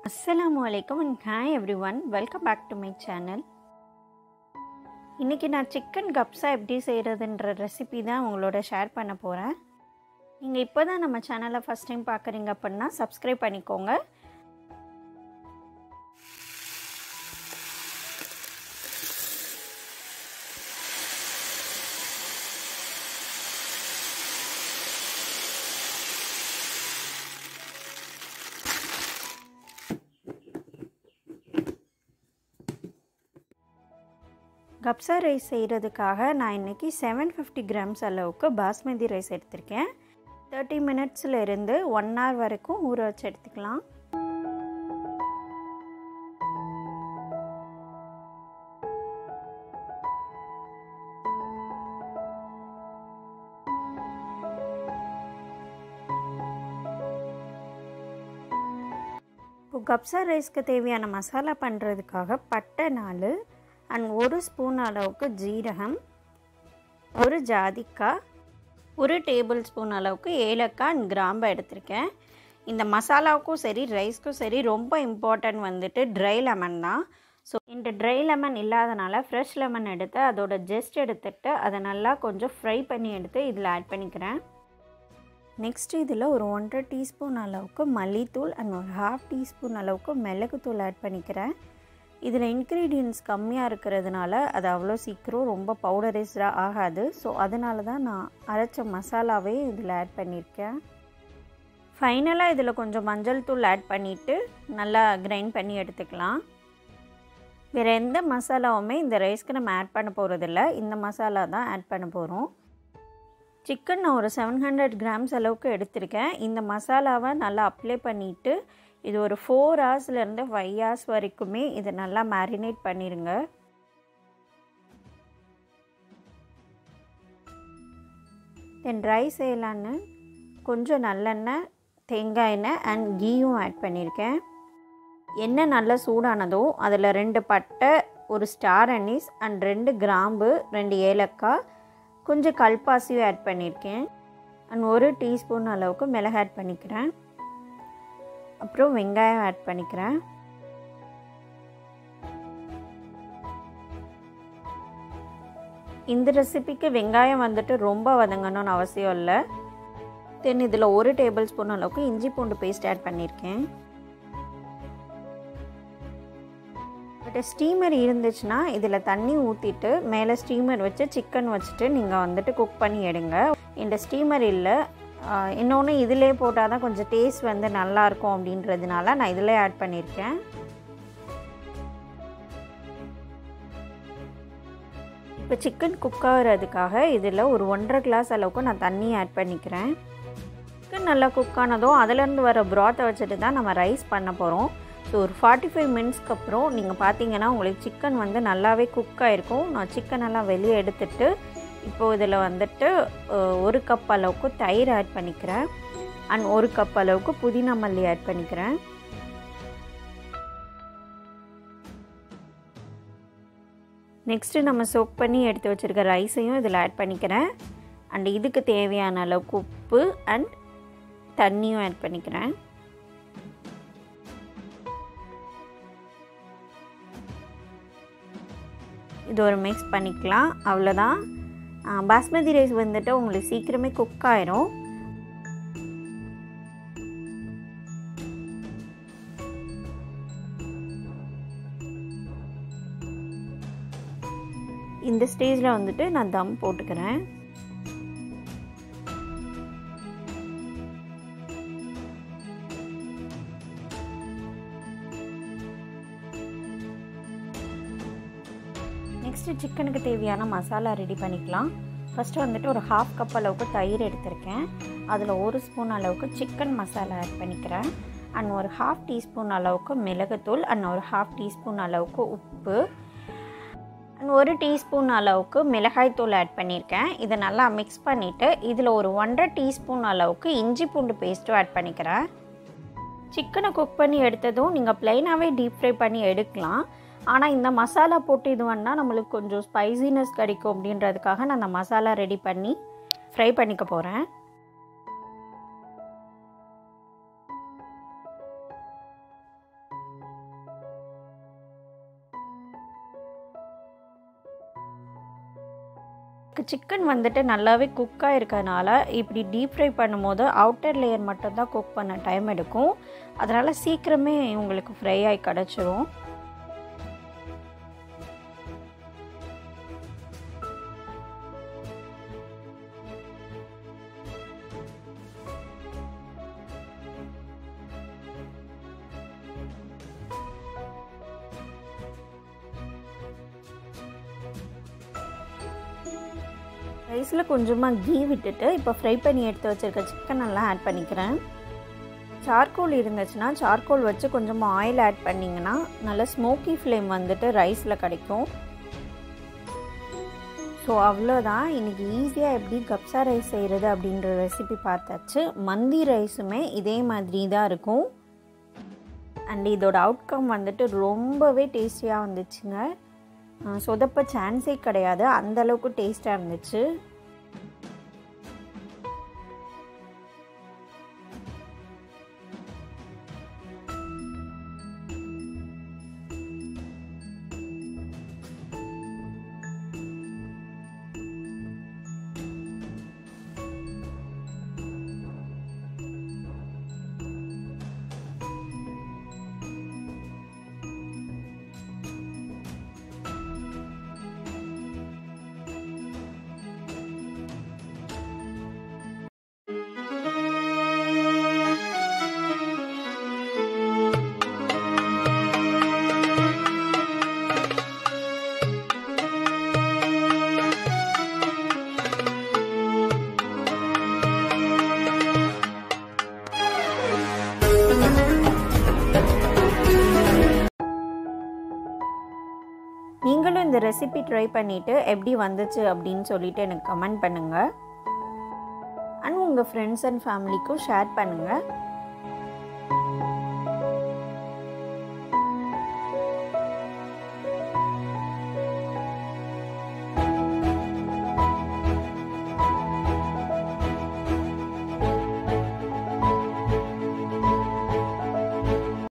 அஸ்ஸலாமு அலைக்கும் and hi everyone welcome back to my channel இன்றைக்கி நான் சிக்கன் கப்ஸா எப்படி செய்கிறதுன்ற ரெசிபி தான் உங்களோட ஷேர் பண்ண போகிறேன் நீங்கள் இப்போ தான் நம்ம சேனலை ஃபஸ்ட் டைம் பார்க்குறீங்க அப்படின்னா சப்ஸ்கிரைப் பண்ணிக்கோங்க கப்ஸா ரைஸ் செய்கிறதுக்காக நான் இன்றைக்கி செவன் ஃபிஃப்டி கிராம்ஸ் அளவுக்கு பாஸ்மதி ரைஸ் எடுத்திருக்கேன் தேர்ட்டி மினிட்ஸில் இருந்து ஒன் ஹவர் வரைக்கும் ஊற வச்சு எடுத்துக்கலாம் இப்போ கப்ஸா ரைஸ்க்கு தேவையான மசாலா பண்ணுறதுக்காக பட்டை நாலு அண்ட் ஒரு ஸ்பூன் அளவுக்கு ஜீரகம் ஒரு ஜாதிக்காய் ஒரு டேபிள் ஸ்பூன் அளவுக்கு ஏலக்காய் அண்ட் கிராம்பை எடுத்திருக்கேன் இந்த மசாலாவுக்கும் சரி ரைஸ்க்கும் சரி ரொம்ப இம்பார்ட்டன்ட் வந்துட்டு ட்ரை லெமன் தான் ஸோ இந்த ட்ரை லெமன் இல்லாதனால ஃப்ரெஷ் லெமன் எடுத்து அதோட ஜெஸ்ட் எடுத்துட்டு அதை நல்லா கொஞ்சம் ஃப்ரை பண்ணி எடுத்து இதில் ஆட் பண்ணிக்கிறேன் நெக்ஸ்ட் இதில் ஒரு ஒன்றரை டீஸ்பூன் அளவுக்கு மல்லித்தூள் அண்ட் ஒரு ஹாஃப் டீஸ்பூன் அளவுக்கு மிளகுத்தூள் ஆட் பண்ணிக்கிறேன் இதில் இன்க்ரீடியன்ஸ் கம்மியாக இருக்கிறதுனால அது அவ்வளோ சீக்கிரம் ரொம்ப பவுடரைஸ்டாக ஆகாது ஸோ அதனால தான் நான் அரைச்ச மசாலாவே இதில் ஆட் பண்ணியிருக்கேன் ஃபைனலாக இதில் கொஞ்சம் மஞ்சள் தூள் ஆட் பண்ணிவிட்டு நல்லா கிரைண்ட் பண்ணி எடுத்துக்கலாம் வேறு எந்த மசாலாவுமே இந்த ரைஸ்க்கு நம்ம ஆட் பண்ண போகிறதில்ல இந்த மசாலா தான் ஆட் பண்ண போகிறோம் சிக்கன் நான் ஒரு செவன் ஹண்ட்ரட் கிராம்ஸ் அளவுக்கு எடுத்திருக்கேன் இந்த மசாலாவை நல்லா அப்ளை பண்ணிவிட்டு இது ஒரு ஃபோர் ஹவர்ஸ்லேருந்து ஃபைவ் ஹவர்ஸ் வரைக்குமே இதை நல்லா மேரினேட் பண்ணிடுங்க தென் ரைஸ் செய்யலான்னு கொஞ்சம் நல்லெண்ணெய் தேங்காய் எண்ணெய் அண்ட் கீயும் ஆட் பண்ணியிருக்கேன் எண்ணெய் நல்லா சூடானதோ அதில் ரெண்டு பட்டை ஒரு ஸ்டார் அனீஸ் அண்ட் ரெண்டு கிராம்பு ரெண்டு ஏலக்காய் கொஞ்சம் கல்பாசியும் ஆட் பண்ணியிருக்கேன் அண்ட் ஒரு டீஸ்பூன் அளவுக்கு மிளகு ஆட் பண்ணிக்கிறேன் அப்புறம் வெங்காயம் ஆட் பண்ணிக்கிறேன் இந்த ரெசிபிக்கு வெங்காயம் வந்துட்டு ரொம்ப வதங்கணும்னு அவசியம் இல்லை தென் இதில் ஒரு டேபிள் ஸ்பூன் அளவுக்கு இஞ்சி பூண்டு பேஸ்ட் ஆட் பண்ணியிருக்கேன் பட் ஸ்டீமர் இருந்துச்சுன்னா இதில் தண்ணி ஊற்றிட்டு மேலே ஸ்டீமர் வச்சு சிக்கன் வச்சுட்டு நீங்கள் வந்துட்டு குக் பண்ணி எடுங்க இந்த ஸ்டீமர் இல்லை இன்னொன்று இதிலே போட்டால் தான் கொஞ்சம் டேஸ்ட் வந்து நல்லாயிருக்கும் அப்படின்றதுனால நான் இதிலே ஆட் பண்ணியிருக்கேன் இப்போ சிக்கன் குக் ஆகிறதுக்காக இதில் ஒரு ஒன்றரை கிளாஸ் அளவுக்கு நான் தண்ணி ஆட் பண்ணிக்கிறேன் சிக்கன் நல்லா குக் ஆனதும் அதிலேருந்து வர ப்ராத்தை வச்சுட்டு தான் நம்ம ரைஸ் பண்ண போகிறோம் ஸோ ஒரு ஃபார்ட்டி ஃபைவ் மினிட்ஸ்க்கு அப்புறம் நீங்கள் பார்த்தீங்கன்னா உங்களுக்கு சிக்கன் வந்து நல்லாவே குக் ஆகிருக்கும் நான் சிக்கன் எல்லாம் வெளியே எடுத்துட்டு இப்போது இதில் வந்துட்டு ஒரு கப் அளவுக்கு தயிர் ஆட் பண்ணிக்கிறேன் அண்ட் ஒரு கப் அளவுக்கு புதினா மல்லி ஆட் பண்ணிக்கிறேன் நெக்ஸ்ட்டு நம்ம சோக் பண்ணி எடுத்து வச்சுருக்க ரைஸையும் இதில் ஆட் பண்ணிக்கிறேன் அண்ட் இதுக்கு தேவையான அளவுக்கு உப்பு அண்ட் தண்ணியும் ஆட் பண்ணிக்கிறேன் இது ஒரு மிக்ஸ் பண்ணிக்கலாம் அவ்வளோதான் பாஸ்மதி ரைஸ் வந்துட்டு உங்களுக்கு சீக்கிரமே குக் ஆயிரும் இந்த ஸ்டேஜில் வந்துட்டு நான் தம் போட்டுக்கிறேன் நெக்ஸ்ட்டு சிக்கனுக்கு தேவையான மசாலா ரெடி பண்ணிக்கலாம் ஃபஸ்ட்டு வந்துட்டு ஒரு ஹாஃப் கப் அளவுக்கு தயிர் எடுத்திருக்கேன் அதில் ஒரு ஸ்பூன் அளவுக்கு சிக்கன் மசாலா ஆட் பண்ணிக்கிறேன் அண்ட் ஒரு ஹாஃப் டீஸ்பூன் அளவுக்கு மிளகுத்தூள் அண்ட் ஒரு ஹாஃப் டீஸ்பூன் அளவுக்கு உப்பு அண்ட் ஒரு டீஸ்பூன் அளவுக்கு மிளகாய்த்தூள் ஆட் பண்ணியிருக்கேன் இதை நல்லா மிக்ஸ் பண்ணிவிட்டு இதில் ஒரு ஒன்றரை டீஸ்பூன் அளவுக்கு இஞ்சி பூண்டு பேஸ்ட்டும் ஆட் பண்ணிக்கிறேன் சிக்கனை குக் பண்ணி எடுத்ததும் நீங்கள் ப்ளைனாகவே டீப் ஃப்ரை பண்ணி எடுக்கலாம் ஆனால் இந்த மசாலா போட்டு இது பண்ணால் நம்மளுக்கு கொஞ்சம் ஸ்பைசினஸ் கிடைக்கும் அப்படின்றதுக்காக நான் அந்த மசாலா ரெடி பண்ணி ஃப்ரை பண்ணிக்க போகிறேன் சிக்கன் வந்துட்டு நல்லாவே குக்காக இருக்கறனால இப்படி டீப் ஃப்ரை பண்ணும்போது அவுட்டர் லேயர் மட்டும்தான் குக் பண்ண டைம் எடுக்கும் அதனால் சீக்கிரமே உங்களுக்கு ஃப்ரை ஆகி கிடச்சிரும் ரைஸில் கொஞ்சமாக கீ விட்டுட்டு இப்போ ஃப்ரை பண்ணி எடுத்து வச்சுருக்க சிக்கன் எல்லாம் ஆட் பண்ணிக்கிறேன் சார்கோல் இருந்துச்சுன்னா சார்கோல் வச்சு கொஞ்சமாக ஆயில் ஆட் பண்ணிங்கன்னா நல்ல ஸ்மோக்கி ஃப்ளேம் வந்துட்டு ரைஸில் கிடைக்கும் ஸோ அவ்வளோதான் இன்றைக்கி ஈஸியாக எப்படி கப்சா ரைஸ் செய்கிறது அப்படின்ற ரெசிபி பார்த்தாச்சு மந்தி ரைஸுமே இதே மாதிரி தான் இருக்கும் அண்ட் இதோட அவுட்கம் வந்துட்டு ரொம்பவே டேஸ்டியாக வந்துச்சுங்க சொதப்ப சான்ஸே கிடையாது அந்தளவுக்கு டேஸ்ட்டாக இருந்துச்சு நீங்களும் இந்த ரெசிபி ட்ரை பண்ணிவிட்டு எப்படி வந்துச்சு அப்படின்னு சொல்லிட்டு எனக்கு கமெண்ட் பண்ணுங்கள் அண்ட் உங்கள் ஃப்ரெண்ட்ஸ் அண்ட் ஃபேமிலிக்கும் ஷேர் பண்ணுங்கள்